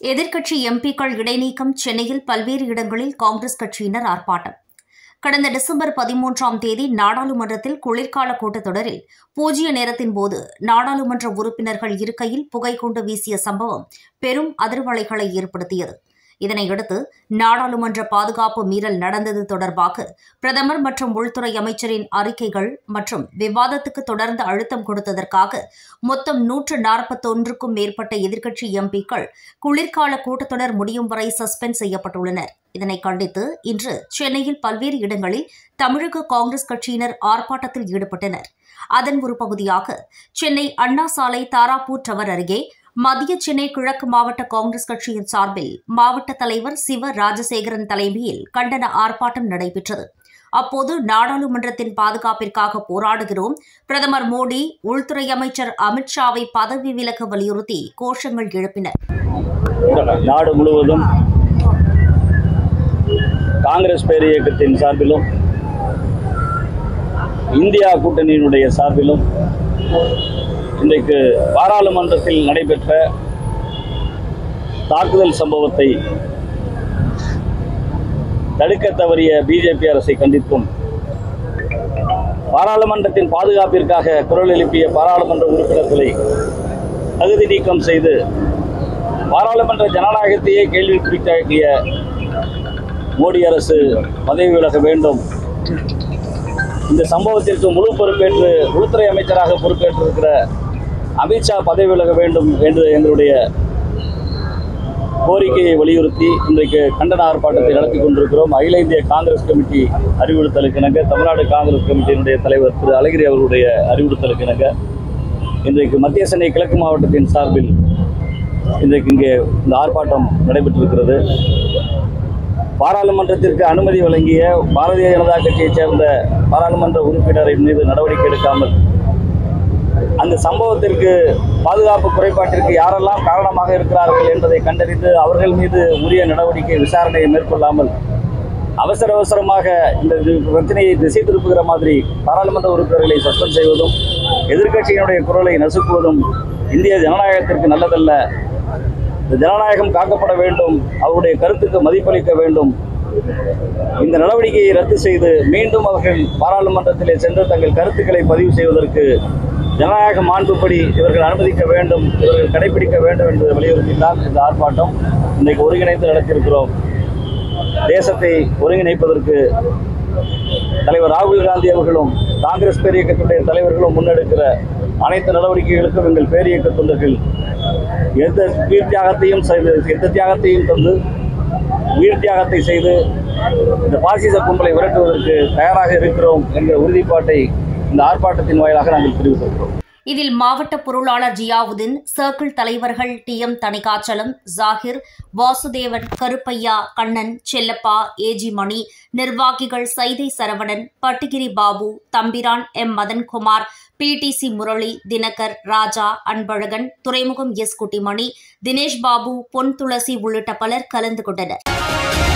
எதிர்க்கட்சி எம்பிக்கள் இடைநீக்கம் சென்னையில் பல்வேறு இடங்களில் காங்கிரஸ் கட்சியினர் ஆர்ப்பாட்டம் கடந்த டிசம்பர் பதிமூன்றாம் தேதி நாடாளுமன்றத்தில் குளிர்கால கூட்டத்தொடரில் பூஜ்ய நேரத்தின் போது நாடாளுமன்ற உறுப்பினர்கள் இருக்கையில் புகை கொண்டு வீசிய சம்பவம் பெரும் அதிர்வலைகளை ஏற்படுத்தியது இதனையடுத்து நாடாளுமன்ற பாதுகாப்பு மீறல் நடந்தது தொடர்பாக பிரதமர் மற்றும் உள்துறை அமைச்சரின் அறிக்கைகள் மற்றும் விவாதத்துக்கு தொடர்ந்து அழுத்தம் கொடுத்ததற்காக மொத்தம் நூற்று நாற்பத்தொன்றுக்கும் மேற்பட்ட எதிர்க்கட்சி எம்பிக்கள் குளிர்கால கூட்டத்தொடர் முடியும் வரை சஸ்பெண்ட் செய்யப்பட்டுள்ளனர் இதனை கண்டித்து இன்று சென்னையில் பல்வேறு இடங்களில் தமிழக காங்கிரஸ் கட்சியினர் ஆர்ப்பாட்டத்தில் ஈடுபட்டனர் அதன் ஒரு பகுதியாக சென்னை அண்ணா சாலை தாராப்பூர் டவர் அருகே மத்திய சென்னை கிழக்கு மாவட்ட காங்கிரஸ் கட்சியின் சார்பில் மாவட்ட தலைவர் சிவ ராஜசேகரன் தலைமையில் கண்டன ஆர்ப்பாட்டம் நடைபெற்றது அப்போது நாடாளுமன்றத்தின் பாதுகாப்பிற்காக போராடுகிறோம் பிரதமர் மோடி உள்துறை அமைச்சர் அமித்ஷாவை பதவி விலக வலியுறுத்தி கோஷங்கள் எழுப்பினர் நாடு முழுவதும் காங்கிரஸ் பேர் இயக்கத்தின் சார்பிலும் இந்தியா கூட்டணியினுடைய சார்பிலும் இன்றைக்கு பாராளுமன்றத்தில் நடைபெற்ற தாக்குதல் சம்பவத்தை தடுக்க தவறிய பிஜேபி அரசை கண்டித்தும் பாராளுமன்றத்தின் பாதுகாப்பிற்காக குரல் எழுப்பிய பாராளுமன்ற உறுப்பினர்களை தகுதி நீக்கம் செய்து பாராளுமன்ற ஜனநாயகத்தையே கேள்விக்குறித்தாக்கிய மோடி அரசு பதவி விலக வேண்டும் இந்த சம்பவத்திற்கு முழு பொறுப்பேற்று உள்துறை அமைச்சராக பொறுப்பேற்றிருக்கிற அமித்ஷா பதவி விலக வேண்டும் என்று எங்களுடைய கோரிக்கையை வலியுறுத்தி இன்றைக்கு கண்டன ஆர்ப்பாட்டத்தை நடத்தி கொண்டிருக்கிறோம் அகில இந்திய காங்கிரஸ் கமிட்டி அறிவுறுத்தலுக்கு இணங்க தமிழ்நாடு காங்கிரஸ் கமிட்டியினுடைய தலைவர் திரு அழகிரி அவர்களுடைய அறிவுறுத்தலுக்கு இணங்க இன்றைக்கு மத்திய சென்னை கிழக்கு மாவட்டத்தின் சார்பில் இன்றைக்கு இங்கே இந்த ஆர்ப்பாட்டம் நடைபெற்றிருக்கிறது பாராளுமன்றத்திற்கு அனுமதி வழங்கிய பாரதிய ஜனதா கட்சியைச் சேர்ந்த பாராளுமன்ற உறுப்பினரின் மீது நடவடிக்கை எடுக்காமல் அந்த சம்பவத்திற்கு பாதுகாப்பு குறைபாட்டிற்கு யாரெல்லாம் காரணமாக இருக்கிறார்கள் என்பதை கண்டறிந்து அவர்கள் மீது உரிய நடவடிக்கை விசாரணையை மேற்கொள்ளாமல் அவசர அவசரமாக இந்த இது- பிரச்சனையை திசை திருப்புகிற மாதிரி பாராளுமன்ற உறுப்பினர்களை சஸ்பெண்ட் செய்வதும் எதிர்க்கட்சியினுடைய குரலை நசுக்குவதும் இந்திய ஜனநாயகத்திற்கு நல்லதல்ல இந்த ஜனநாயகம் காக்கப்பட வேண்டும் அவருடைய கருத்துக்கு மதிப்பளிக்க வேண்டும் இந்த நடவடிக்கையை ரத்து செய்து மீண்டும் அவர்கள் பாராளுமன்றத்திலே சென்று தங்கள் கருத்துக்களை பதிவு செய்வதற்கு ஜனநாயக மாண்புப்படி இவர்கள் அனுமதிக்க வேண்டும் இவர்கள் கடைபிடிக்க வேண்டும் என்பதை வலியுறுத்தினால் இந்த ஆர்ப்பாட்டம் இன்றைக்கு ஒருங்கிணைந்து நடத்தியிருக்கிறோம் தேசத்தை ஒருங்கிணைப்பதற்கு தலைவர் ராகுல் காந்தி அவர்களும் காங்கிரஸ் பேரியக்கத்துடைய தலைவர்களும் முன்னெடுக்கிற அனைத்து நடவடிக்கைகளுக்கும் எங்கள் பேரியக்க தொண்டர்கள் எந்த உயிர் தியாகத்தையும் செய்து எந்த தியாகத்தையும் தந்து உயிர் தியாகத்தை செய்து இந்த பாசிச கும்பலை விரட்டுவதற்கு தயாராக இருக்கிறோம் என்ற உறுதிப்பாட்டை இந்த ஆர்ப்பாட்டத்தின் வாயிலாக நாங்கள் தெரிவித்திருக்கிறோம் இதில் மாவட்ட பொருளாளர் ஜியாவுதீன் சர்க்கிள் தலைவர்கள் T M Thanikachalam Zakir Vasudevan Karuppaiah Kannan Chellappa AG Mani நிர்வாகிகள் சைதை சரவணன் பட்டுகிரி பாபு தம்பிரான் எம் மதன்குமார் பிடிசி முரளி தினகர் ராஜா அன்பழகன் துறைமுகம் எஸ் குட்டிமணி தினேஷ் பாபு பொன் துளசி உள்ளிட்ட பலர் கலந்து கொண்டனர்